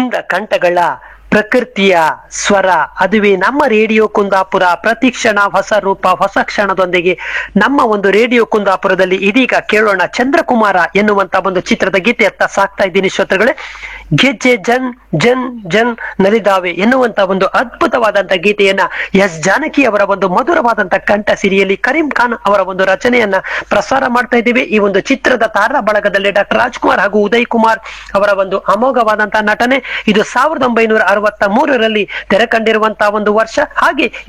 ವಿವಿಧ ಕಂಠಗಳ ಪ್ರಕೃತಿಯ ಸ್ವರ ಅದುವೇ ನಮ್ಮ ರೇಡಿಯೋ ಕುಂದಾಪುರ ಪ್ರತಿಕ್ಷಣ ಹೊಸ ರೂಪ ಹೊಸ ಕ್ಷಣದೊಂದಿಗೆ ನಮ್ಮ ಒಂದು ರೇಡಿಯೋ ಕುಂದಾಪುರದಲ್ಲಿ ಇದೀಗ ಕೇಳೋಣ ಚಂದ್ರಕುಮಾರ ಎನ್ನುವಂತ ಒಂದು ಚಿತ್ರದ ಗೀತೆಯತ್ತ ಸಾಕ್ತಾ ಇದ್ದೀನಿ ಶ್ರೋತೃಗಳೇ ಗೆಜ್ಜೆ ಜನ್ ಜನ್ ಜನ್ ನಲಿದಾವೆ ಎನ್ನುವಂತ ಒಂದು ಅದ್ಭುತವಾದಂತ ಗೀತೆಯನ್ನ ಎಸ್ ಜಾನಕಿ ಅವರ ಒಂದು ಮಧುರವಾದಂತ ಕಂಠ ಸಿರಿಯಲ್ಲಿ ಕರೀಂ ಖಾನ್ ಅವರ ಒಂದು ರಚನೆಯನ್ನ ಪ್ರಸಾರ ಮಾಡ್ತಾ ಇದ್ದೀವಿ ಈ ಒಂದು ಚಿತ್ರದ ತಾರಾ ಬಳಗದಲ್ಲಿ ಡಾಕ್ಟರ್ ರಾಜ್ಕುಮಾರ್ ಹಾಗೂ ಉದಯ್ ಕುಮಾರ್ ಅವರ ಒಂದು ಅಮೋಘವಾದಂತಹ ನಟನೆ ಇದು ಸಾವಿರದ ಒಂಬೈನೂರ ಅರವತ್ತ ಮೂರರಲ್ಲಿ ತೆರೆ ಕಂಡಿರುವಂತಹ ಒಂದು ವರ್ಷ ಹಾಗೆ